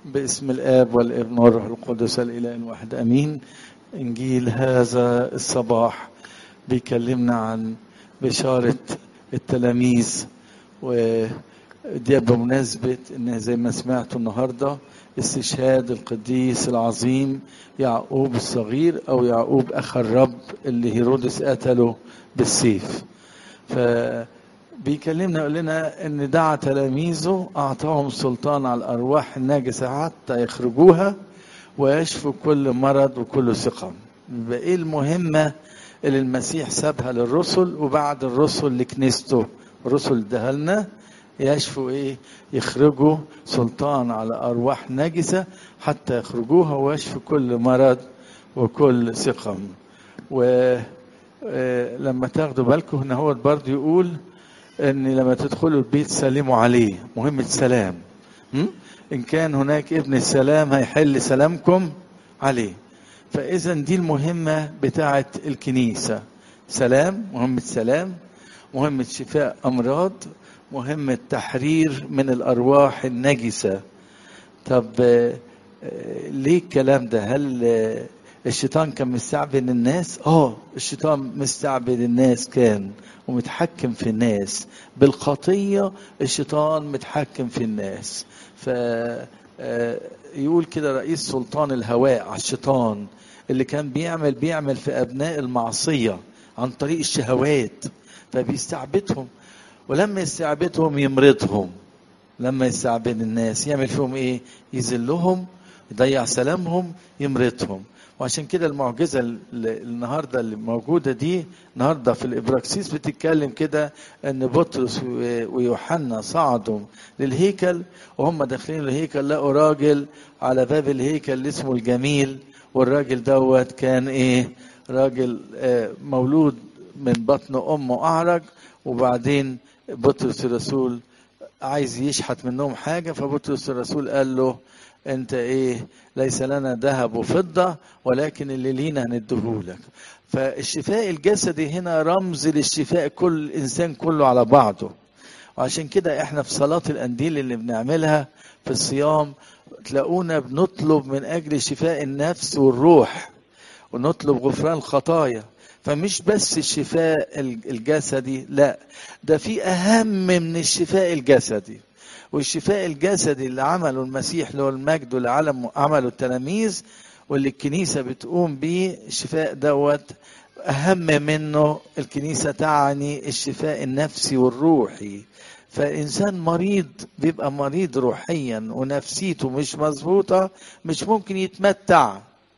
باسم الآب والابن والروح القدس الإله الواحد أمين إنجيل هذا الصباح بيكلمنا عن بشارة التلاميذ ودي بمناسبة إن زي ما سمعتوا النهاردة استشهاد القديس العظيم يعقوب الصغير أو يعقوب أخ الرب اللي هيرودس قتله بالسيف ف بيكلمنا يقول لنا ان دعا تلاميذه اعطاهم سلطان على الارواح الناجسه حتى يخرجوها ويشفوا كل مرض وكل سقم يبقى ايه المهمه اللي المسيح سابها للرسل وبعد الرسل لكنيسته الرسل ده لنا يشفوا ايه يخرجوا سلطان على ارواح نجسه حتى يخرجوها ويشفوا كل مرض وكل سقم ولما تاخدوا بالكم هنا هو برضه يقول ان لما تدخلوا البيت سلموا عليه مهمة سلام ان كان هناك ابن السلام هيحل سلامكم عليه فاذا دي المهمة بتاعة الكنيسة سلام مهمة سلام مهمة شفاء امراض مهمة تحرير من الارواح النجسة طب ليه الكلام ده هل الشيطان كان مستعبد الناس اه الشيطان مستعبد الناس كان ومتحكم في الناس بالخطية الشيطان متحكم في الناس ف يقول كده رئيس سلطان الهواء على الشيطان اللي كان بيعمل بيعمل في أبناء المعصية عن طريق الشهوات فبيستعبدهم ولما يستعبدهم يمرضهم لما يستعبد الناس يعمل فيهم ايه يذلهم يضيع سلامهم يمرضهم وعشان كده المعجزه النهارده اللي موجوده دي النهارده في الابراكسيس بتتكلم كده ان بطرس ويوحنا صعدوا للهيكل وهم داخلين الهيكل لقوا راجل على باب الهيكل اللي اسمه الجميل والراجل دوت كان ايه راجل مولود من بطن امه اعرج وبعدين بطرس الرسول عايز يشحت منهم حاجه فبطرس الرسول قال له انت ايه ليس لنا ذهب وفضة ولكن اللي لينا هندهولك فالشفاء الجسدي هنا رمز للشفاء كل انسان كله على بعضه وعشان كده احنا في صلاة الانديل اللي بنعملها في الصيام تلاقونا بنطلب من اجل شفاء النفس والروح ونطلب غفران الخطايا فمش بس الشفاء الجسدي لا ده في اهم من الشفاء الجسدي والشفاء الجسدي اللي عمله المسيح له المجد واللي عمله التلاميذ واللي الكنيسة بتقوم بيه الشفاء دوت أهم منه الكنيسة تعني الشفاء النفسي والروحي فإنسان مريض بيبقى مريض روحيا ونفسيته مش مظبوطة مش ممكن يتمتع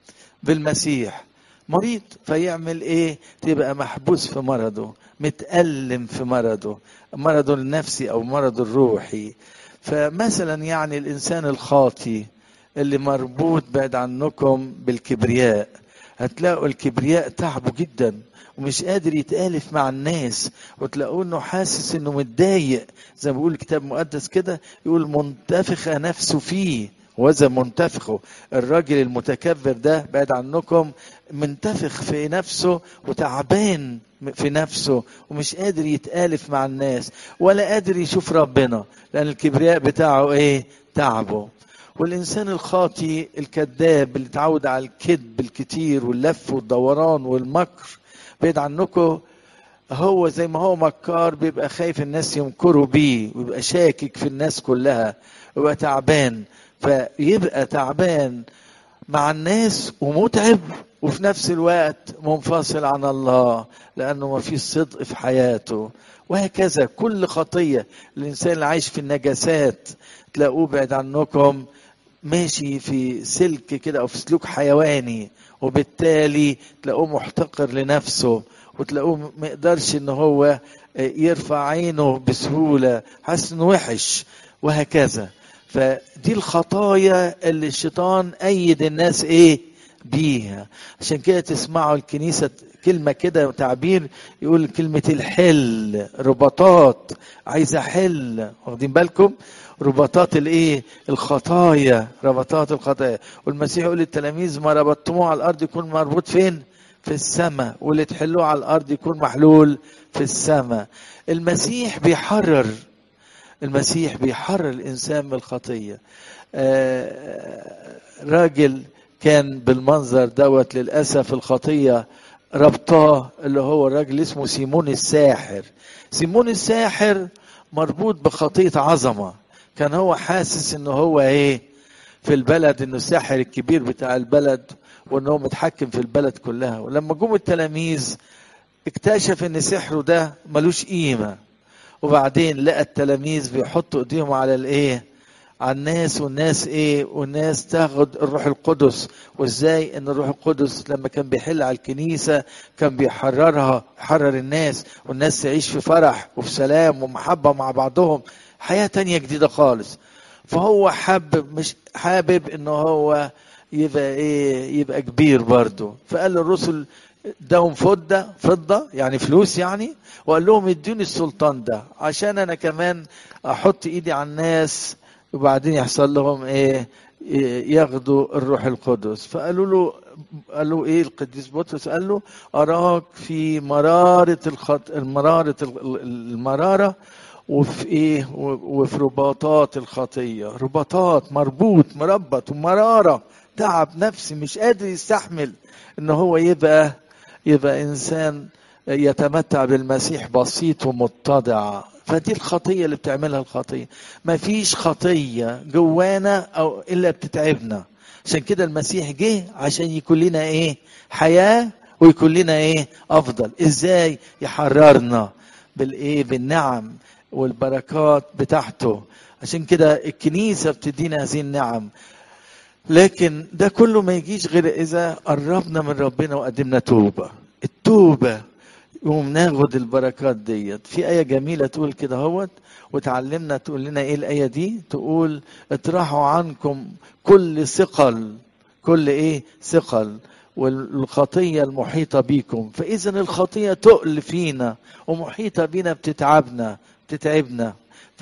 بالمسيح مريض فيعمل ايه تبقى محبوس في مرضه متألم في مرضه مرضه النفسي او مرضه الروحي فمثلا يعني الانسان الخاطي اللي مربوط بعد عنكم بالكبرياء هتلاقوا الكبرياء تعبه جدا ومش قادر يتالف مع الناس وتلاقوه انه حاسس انه متضايق زي ما بيقول الكتاب المقدس كده يقول منتفخه نفسه فيه وذا منتفخه الراجل المتكبر ده بعد عنكم منتفخ في نفسه وتعبان في نفسه ومش قادر يتآلف مع الناس ولا قادر يشوف ربنا لأن الكبرياء بتاعه إيه تعبه والإنسان الخاطي الكذاب اللي اتعود على الكذب الكتير واللف والدوران والمكر بعيد عنكم هو زي ما هو مكار بيبقى خايف الناس يمكروا بيه ويبقى شاكك في الناس كلها ويبقى تعبان فيبقى تعبان مع الناس ومتعب وفي نفس الوقت منفصل عن الله لانه ما فيش صدق في حياته وهكذا كل خطيه الانسان اللي عايش في النجاسات تلاقوه بعد عنكم ماشي في سلك كده او في سلوك حيواني وبالتالي تلاقوه محتقر لنفسه وتلاقوه ما يقدرش ان هو يرفع عينه بسهوله حاسس انه وحش وهكذا فدي الخطايا اللي الشيطان ايد الناس ايه بيها عشان كده تسمعوا الكنيسة كلمة كده تعبير يقول كلمة الحل رباطات عايزة حل واخدين بالكم رباطات الايه الخطايا رباطات الخطايا والمسيح يقول للتلاميذ ما ربطتموه على الارض يكون مربوط فين في السماء واللي تحلوه على الارض يكون محلول في السماء المسيح بيحرر المسيح بيحرر الانسان من الخطيه راجل كان بالمنظر دوت للاسف الخطيه ربطاه اللي هو الراجل اسمه سيمون الساحر سيمون الساحر مربوط بخطيه عظمه كان هو حاسس ان هو ايه في البلد انه الساحر الكبير بتاع البلد وان هو متحكم في البلد كلها ولما جم التلاميذ اكتشف ان سحره ده ملوش قيمه وبعدين لقى التلاميذ بيحطوا ايديهم على الايه على الناس والناس ايه والناس تاخد الروح القدس وازاي ان الروح القدس لما كان بيحل على الكنيسة كان بيحررها يحرر الناس والناس تعيش في فرح وفي سلام ومحبة مع بعضهم حياة تانية جديدة خالص فهو حابب مش حابب ان هو يبقى ايه يبقى كبير برضه فقال للرسل اداهم فضة فضة يعني فلوس يعني وقال لهم ادوني السلطان ده عشان انا كمان احط ايدي على الناس وبعدين يحصل لهم ايه ياخدوا الروح القدس فقالوا له قالوا ايه القديس بطرس قال له اراك في مرارة الخط مرارة المرارة وفي ايه وفي رباطات الخطية رباطات مربوط مربط ومرارة تعب نفسي مش قادر يستحمل ان هو يبقى يبقى انسان يتمتع بالمسيح بسيط ومتضع فدي الخطية اللي بتعملها الخطية ما فيش خطية جوانا أو إلا بتتعبنا عشان كده المسيح جه عشان يكون لنا إيه حياة ويكون لنا إيه أفضل إزاي يحررنا بالإيه بالنعم والبركات بتاعته عشان كده الكنيسة بتدينا هذه النعم لكن ده كله ما يجيش غير إذا قربنا من ربنا وقدمنا توبة التوبة يقوم ناخد البركات ديت في آية جميلة تقول كده هوت وتعلمنا تقول لنا ايه الآية دي تقول اطرحوا عنكم كل ثقل كل ايه ثقل والخطية المحيطة بيكم فإذا الخطية تقل فينا ومحيطة بينا بتتعبنا بتتعبنا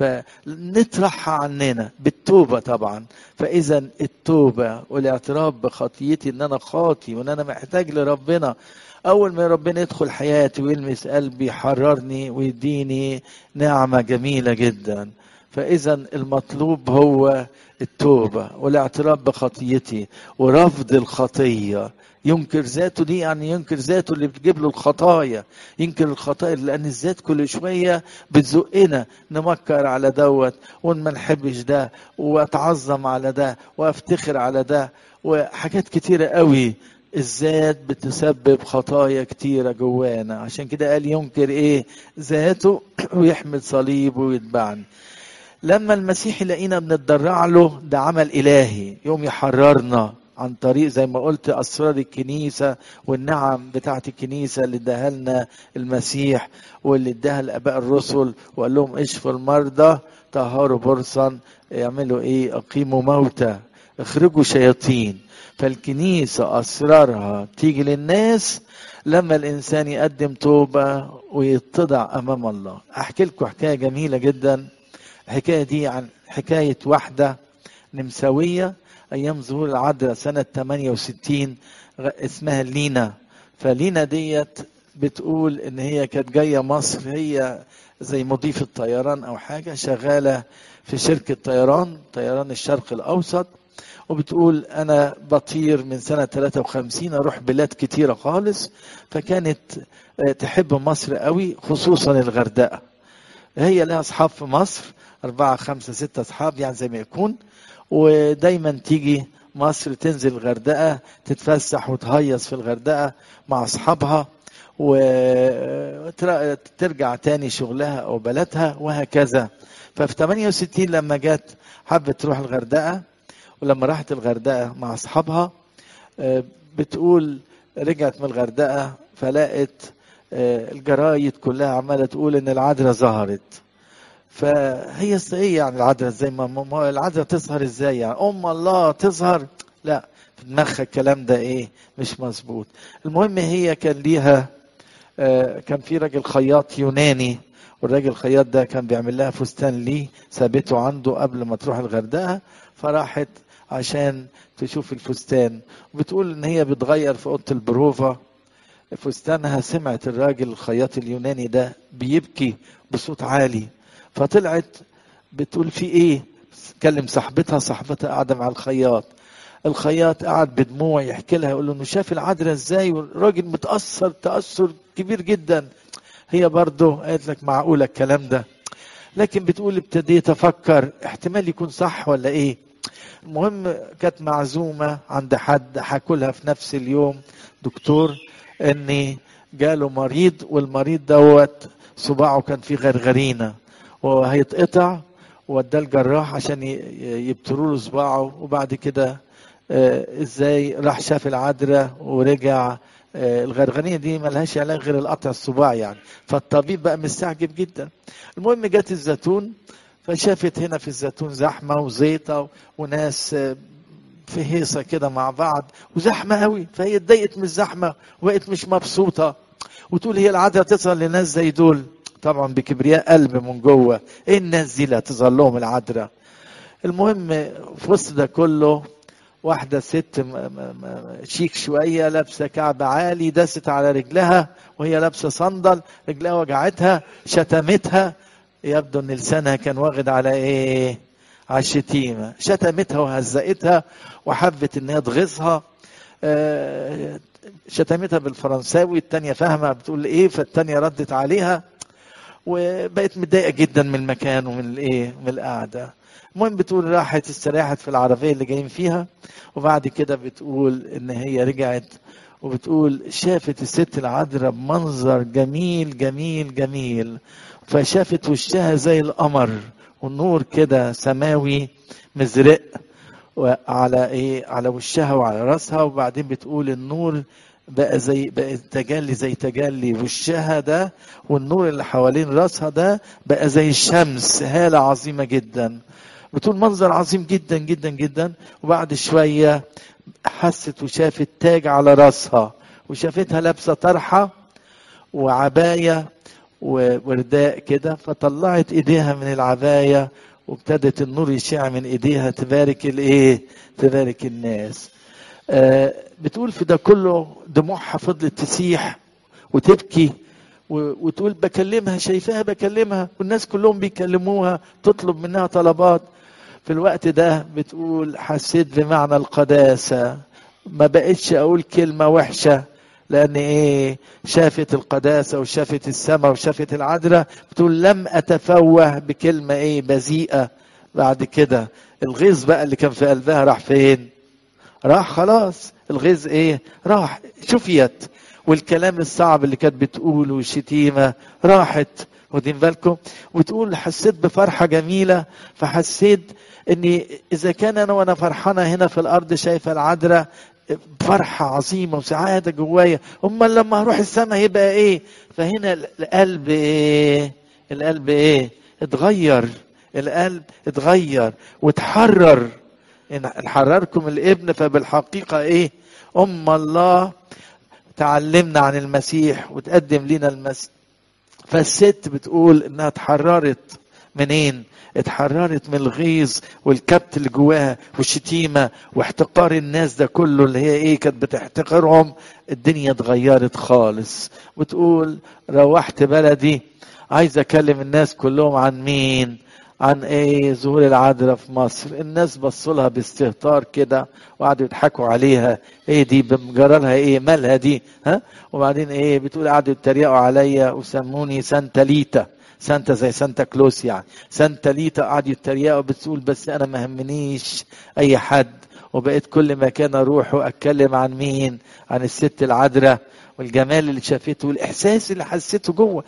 فنطرحها عننا بالتوبة طبعا فإذا التوبة والاعتراف بخطيتي إن أنا خاطي وإن أنا محتاج لربنا أول ما ربنا يدخل حياتي ويلمس قلبي يحررني ويديني نعمة جميلة جدا فإذا المطلوب هو التوبة والاعتراف بخطيتي ورفض الخطية ينكر ذاته دي يعني ينكر ذاته اللي بتجيب له الخطايا ينكر الخطايا لان الذات كل شويه بتزقنا نمكر على دوت وما نحبش ده واتعظم على ده وافتخر على ده وحاجات كتيره قوي الذات بتسبب خطايا كتيرة جوانا عشان كده قال ينكر ايه ذاته ويحمل صليبه ويتبعني لما المسيح يلاقينا بنتضرع له ده عمل الهي يوم يحررنا عن طريق زي ما قلت اسرار الكنيسه والنعم بتاعه الكنيسه اللي اداها لنا المسيح واللي اداها لاباء الرسل وقال لهم اشفوا المرضى طهروا برصا يعملوا ايه اقيموا موتى اخرجوا شياطين فالكنيسه اسرارها تيجي للناس لما الانسان يقدم توبه ويتضع امام الله احكي لكم حكايه جميله جدا الحكايه دي عن حكايه واحده نمساويه ايام ظهور العذراء سنه 68 اسمها لينا فلينا ديت بتقول ان هي كانت جايه مصر هي زي مضيفه طيران او حاجه شغاله في شركه طيران طيران الشرق الاوسط وبتقول انا بطير من سنه 53 اروح بلاد كتيره خالص فكانت تحب مصر قوي خصوصا الغردقه هي لها اصحاب في مصر أربعة خمسة ستة أصحاب يعني زي ما يكون ودايما تيجي مصر تنزل الغردقة تتفسح وتهيص في الغردقة مع أصحابها وترجع تاني شغلها أو بلدها وهكذا ففي 68 لما جت حبت تروح الغردقة ولما راحت الغردقة مع أصحابها بتقول رجعت من الغردقة فلقت الجرايد كلها عمالة تقول إن العذراء ظهرت فهي ايه يعني العذراء ازاي ما العذراء تظهر ازاي يعني ام الله تظهر لا في دماغها الكلام ده ايه مش مظبوط المهم هي كان ليها آه كان في راجل خياط يوناني والراجل الخياط ده كان بيعمل لها فستان ليه ثابته عنده قبل ما تروح الغردقه فراحت عشان تشوف الفستان وبتقول ان هي بتغير في اوضه البروفا فستانها سمعت الراجل الخياط اليوناني ده بيبكي بصوت عالي فطلعت بتقول في ايه تكلم صاحبتها صاحبتها قاعده مع الخياط الخياط قعد بدموع يحكي لها يقول له انه شاف العذراء ازاي والراجل متاثر تاثر كبير جدا هي برضه قالت لك معقوله الكلام ده لكن بتقول ابتديت افكر احتمال يكون صح ولا ايه المهم كانت معزومه عند حد حكوا لها في نفس اليوم دكتور ان جاله مريض والمريض دوت صباعه كان فيه غرغرينه وهيتقطع وداه الجراح عشان يبتروا له صباعه وبعد كده آه ازاي راح شاف العذراء ورجع آه الغرغرينه دي ملهاش علاج غير القطع الصباع يعني فالطبيب بقى مستعجب جدا المهم جت الزيتون فشافت هنا في الزيتون زحمه وزيطه وناس آه في هيصه كده مع بعض وزحمه قوي فهي اتضايقت من الزحمه وبقت مش مبسوطه وتقول هي العاده تصل لناس زي دول طبعا بكبرياء قلب من جوه ايه الناس دي اللي هتظهر لهم العذراء المهم في وسط ده كله واحده ست شيك شويه لابسه كعب عالي دست على رجلها وهي لابسه صندل رجلها وجعتها شتمتها يبدو ان لسانها كان واخد على ايه على الشتيمه شتمتها وهزقتها وحبت ان هي تغيظها شتمتها بالفرنساوي التانية فاهمة بتقول ايه فالتانية ردت عليها وبقت متضايقة جدا من المكان ومن الايه من القعدة المهم بتقول راحت استريحت في العربية اللي جايين فيها وبعد كده بتقول ان هي رجعت وبتقول شافت الست العذراء بمنظر جميل جميل جميل فشافت وشها زي القمر والنور كده سماوي مزرق على ايه على وشها وعلى راسها وبعدين بتقول النور بقى زي بقى تجلي زي تجلي وشها ده والنور اللي حوالين راسها ده بقى زي الشمس هالة عظيمة جدا بتقول منظر عظيم جدا جدا جدا وبعد شوية حست وشافت تاج على راسها وشافتها لابسة طرحة وعباية ورداء كده فطلعت ايديها من العباية وابتدت النور يشع من ايديها تبارك الايه تبارك الناس آه بتقول في ده كله دموعها فضلت تسيح وتبكي وتقول بكلمها شايفاها بكلمها والناس كلهم بيكلموها تطلب منها طلبات في الوقت ده بتقول حسيت بمعنى القداسة ما بقتش أقول كلمة وحشة لأن إيه شافت القداسة وشافت السماء وشافت العذراء بتقول لم أتفوه بكلمة إيه بذيئة بعد كده الغيظ بقى اللي كان في قلبها راح فين راح خلاص الغيظ ايه راح شفيت والكلام الصعب اللي كانت بتقوله والشتيمة راحت واخدين بالكم وتقول حسيت بفرحة جميلة فحسيت اني اذا كان انا وانا فرحانة هنا في الارض شايفة العذراء فرحة عظيمة وسعادة جوايا امال لما هروح السماء هيبقى ايه فهنا القلب ايه القلب ايه اتغير القلب اتغير وتحرر ان حرركم الابن فبالحقيقه ايه ام الله تعلمنا عن المسيح وتقدم لنا المسيح فالست بتقول انها اتحررت منين اتحررت من الغيظ والكبت اللي جواها والشتيمه واحتقار الناس ده كله اللي هي ايه كانت بتحتقرهم الدنيا اتغيرت خالص وتقول روحت بلدي عايز اكلم الناس كلهم عن مين عن ايه ظهور العذراء في مصر الناس بصوا لها باستهتار كده وقعدوا يضحكوا عليها ايه دي بمجرى لها ايه مالها دي ها وبعدين ايه بتقول قعدوا يتريقوا عليا وسموني سانتا ليتا سانتا زي سانتا كلوس يعني سانتا ليتا قعدوا يتريقوا بتقول بس انا ما همنيش اي حد وبقيت كل مكان اروح واتكلم عن مين عن الست العذراء والجمال اللي شافته والاحساس اللي حسيته جوه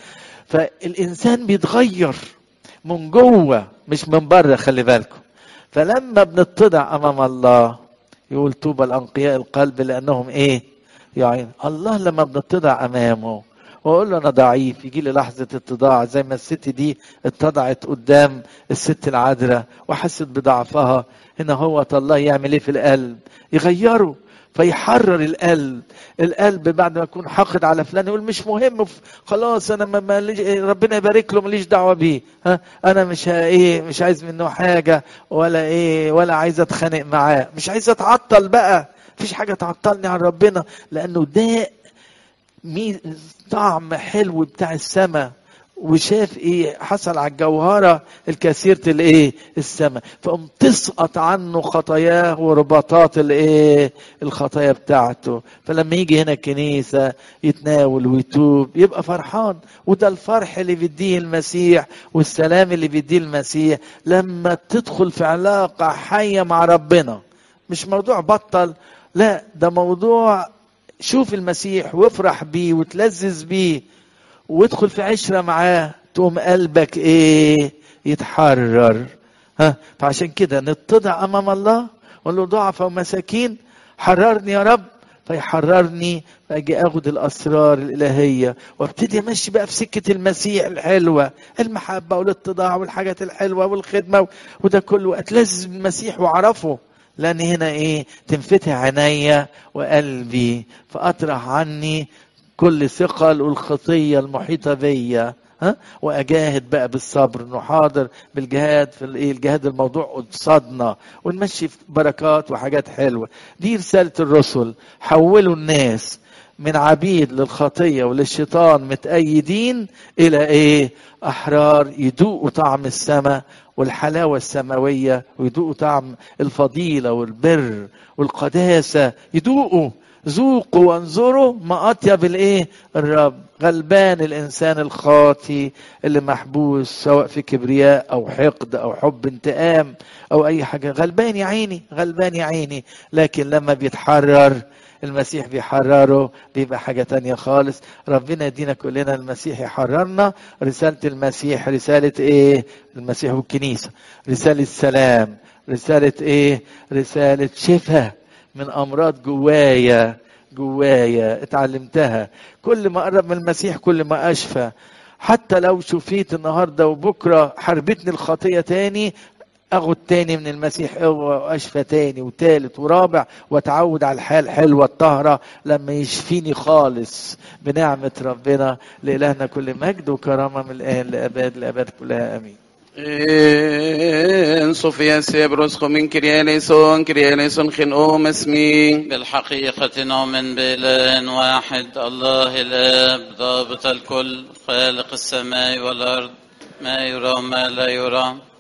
فالانسان بيتغير من جوه مش من بره خلي بالكم فلما بنتضع امام الله يقول طوبى الانقياء القلب لانهم ايه يعني الله لما بنتضع امامه واقول له انا ضعيف يجي لي لحظه اتضاع زي ما الست دي اتضعت قدام الست العذراء وحست بضعفها هنا هو الله يعمل ايه في القلب يغيره فيحرر القلب القلب بعد ما يكون حاقد على فلان يقول مش مهم خلاص انا ما ما ربنا يبارك له ماليش دعوه بيه ها انا مش ايه مش عايز منه حاجه ولا ايه ولا عايز اتخانق معاه مش عايز اتعطل بقى مفيش حاجه تعطلني عن ربنا لانه ده طعم حلو بتاع السماء وشاف ايه حصل على الجوهره الكثيره الايه السماء فقام تسقط عنه خطاياه ورباطات الايه الخطايا بتاعته فلما يجي هنا الكنيسه يتناول ويتوب يبقى فرحان وده الفرح اللي بيديه المسيح والسلام اللي بيديه المسيح لما تدخل في علاقه حيه مع ربنا مش موضوع بطل لا ده موضوع شوف المسيح وافرح بيه وتلذذ بيه وادخل في عشره معاه تقوم قلبك ايه يتحرر ها فعشان كده نتضع امام الله ونقول له ضعفة ومساكين حررني يا رب فيحررني فاجي اخد الاسرار الالهيه وابتدي امشي بقى في سكه المسيح الحلوه المحبه والاتضاع والحاجات الحلوه والخدمه وده كله اتلذذ بالمسيح واعرفه لان هنا ايه تنفتح عينيا وقلبي فاطرح عني كل ثقل والخطيه المحيطه بيا ها واجاهد بقى بالصبر انه حاضر بالجهاد في الايه الجهاد الموضوع قصادنا ونمشي في بركات وحاجات حلوه دي رساله الرسل حولوا الناس من عبيد للخطيه وللشيطان متأيدين الى ايه احرار يذوقوا طعم السماء والحلاوه السماويه ويذوقوا طعم الفضيله والبر والقداسه يذوقوا ذوقوا وانظروا ما اطيب الايه الرب غلبان الانسان الخاطي اللي محبوس سواء في كبرياء او حقد او حب انتقام او اي حاجه غلبان يا عيني غلبان يا عيني لكن لما بيتحرر المسيح بيحرره بيبقى حاجة تانية خالص ربنا يدينا كلنا المسيح يحررنا رسالة المسيح رسالة ايه المسيح والكنيسة رسالة سلام رسالة ايه رسالة شفاء من امراض جوايا جوايا اتعلمتها كل ما اقرب من المسيح كل ما اشفى حتى لو شفيت النهارده وبكره حربتني الخطيه تاني اخد تاني من المسيح واشفى تاني وتالت ورابع واتعود على الحياه الحلوه الطاهره لما يشفيني خالص بنعمه ربنا لالهنا كل مجد وكرامه من الان لاباد لاباد كلها امين En Sofia Sebros من كرياليسون كرياليسون خنقوم اسمي بالحقيقة نؤمن بإله واحد الله الآب ضابط الكل خالق السماء والأرض ما يرى وما لا يرى